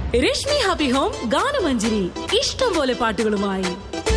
Rashmi happy home ഗാനമഞ്ജരി ഇഷ്ടം പോലെ പാട്ടുകളുമായി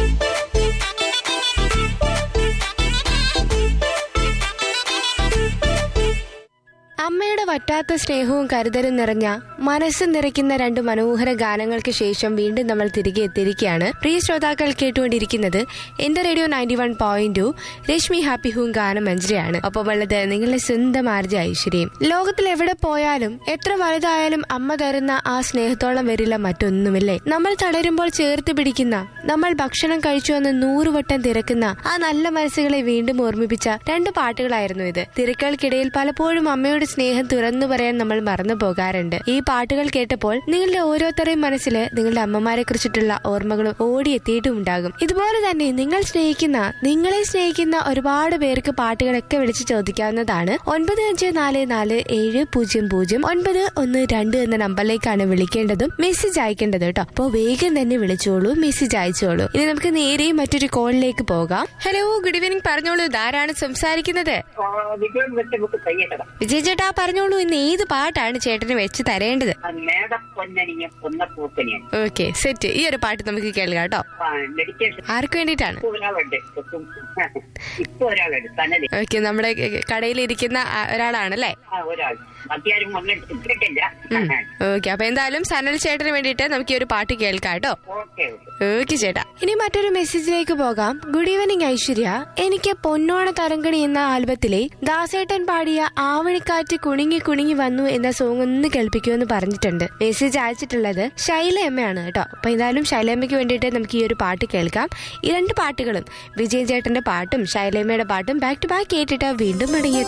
അമ്മയുടെ വറ്റാത്ത സ്നേഹവും കരുതലും നിറഞ്ഞ മനസ്സ് നിറയ്ക്കുന്ന രണ്ട് മനോഹര ഗാനങ്ങൾക്ക് ശേഷം വീണ്ടും നമ്മൾ തിരികെ എത്തിയിരിക്കുകയാണ് പ്രിയ ശ്രോതാക്കൾ കേട്ടുകൊണ്ടിരിക്കുന്നത് എന്റെ radio ninety one point two Rashmi happy ഹൂം ഗാനം മഞ്ജരിയാണ് ഒപ്പം ഉള്ളത് നിങ്ങളുടെ സ്വന്തം ആർജ ഐശ്വര്യം ലോകത്തിൽ എവിടെ പോയാലും എത്ര വലുതായാലും അമ്മ തരുന്ന ആ സ്നേഹത്തോളം വരില്ല മറ്റൊന്നുമില്ലേ നമ്മൾ തളരുമ്പോൾ ചേർത്ത് പിടിക്കുന്ന നമ്മൾ ഭക്ഷണം കഴിച്ചു എന്ന് നൂറുവട്ടം തിരക്കുന്ന ആ നല്ല മനസ്സുകളെ വീണ്ടും ഓർമ്മിപ്പിച്ച രണ്ട് പാട്ടുകളായിരുന്നു ഇത് തിരക്കുകൾക്കിടയിൽ പലപ്പോഴും അമ്മയുടെ സ്നേഹം തുറന്നു പറയാൻ നമ്മൾ മറന്നു പോകാറുണ്ട് ഈ പാട്ടുകൾ കേട്ടപ്പോൾ നിങ്ങളുടെ ഓരോരുത്തരുടെയും മനസ്സിൽ നിങ്ങളുടെ അമ്മമാരെ കുറിച്ചിട്ടുള്ള ഓർമ്മകളും ഓടിയെത്തിയിട്ടും ഉണ്ടാകും ഇതുപോലെ തന്നെ നിങ്ങൾ സ്നേഹിക്കുന്ന നിങ്ങളെ സ്നേഹിക്കുന്ന ഒരുപാട് പേർക്ക് പാട്ടുകളൊക്കെ വിളിച്ച് ചോദിക്കാവുന്നതാണ് ഒൻപത് അഞ്ച് നാല് നാല് ഏഴ് പൂജ്യം പൂജ്യം ഒൻപത് ഒന്ന് രണ്ട് എന്ന നമ്പറിലേക്കാണ് വിളിക്കേണ്ടതും മെസ്സേജ് അയക്കേണ്ടത് കേട്ടോ അപ്പോൾ വേഗം തന്നെ വിളിച്ചോളൂ മെസ്സേജ് അയച്ചോളൂ ഇനി നമുക്ക് നേരെ മറ്റൊരു കോളിലേക്ക് പോകാം ഹലോ ഗുഡ് ഈവനിങ് പറഞ്ഞോളൂ ഇതാരാണ് സംസാരിക്കുന്നത് വിജയം വെച്ച് നമുക്ക് കയ്യേറ്റണം വിജയ് ചേട്ടാ പറഞ്ഞോളൂ ഇന്ന് ഏത് പാട്ടാണ് ചേട്ടന് വെച്ച് തരേണ്ടത് മേടപ്പൊന്നനിയും പൊന്നപ്പൂക്കനിയും ഓക്കെ സെറ്റ് ഈ ഒരു പാട്ട് നമുക്ക് കേൾക്കാം കേട്ടോ മെഡിറ്റേഷൻ ആർക്ക് വേണ്ടിയിട്ടാണ് ഇപ്പൊ ഒരാളുണ്ട് ഇപ്പൊ ഒരാളുണ്ട് സനതി ഓക്കെ നമ്മുടെ കടയിലിരിക്കുന്ന ആ ഒരാളാണല്ലേ ആ ഒരാൾ മറ്റാരും വന്നിട്ട് ഇട്ടിട്ടില്ല ഓക്കെ അപ്പൊ എന്തായാലും സനൽ ചേട്ടന് വേണ്ടിയിട്ട് നമുക്ക് ഈ ഒരു പാട്ട് കേൾക്കാം കേട്ടോ ഓക്കെ ഓക്കെ ചേട്ടാ ഇനി മറ്റൊരു മെസ്സേജിലേക്ക് പോകാം ഗുഡ് ഈവനിങ് ഐശ്വര്യ എനിക്ക് പൊന്നോണ തരങ്കണി എന്ന ആൽബത്തിലെ ദാസേട്ടൻ പാടിയ ആവണിക്കാറ്റ് കുണുങ്ങി കുണുങ്ങി വന്നു എന്ന സോങ് ഒന്ന് കേൾപ്പിക്കുമെന്ന് പറഞ്ഞിട്ടുണ്ട് മെസ്സേജ് അയച്ചിട്ടുള്ളത് ശൈലയമ്മയാണ് കേട്ടോ അപ്പൊ എന്തായാലും ശൈലയമ്മയ്ക്ക് വേണ്ടിയിട്ട് നമുക്ക് ഈ ഒരു പാട്ട് കേൾക്കാം ഈ രണ്ട് പാട്ടുകളും വിജയൻ ചേട്ടന്റെ പാട്ടും ശൈലയമ്മയുടെ പാട്ടും ബാക്ക് ടു ബാക്ക് കേട്ടിട്ട് വീണ്ടും മടങ്ങിയെത്താം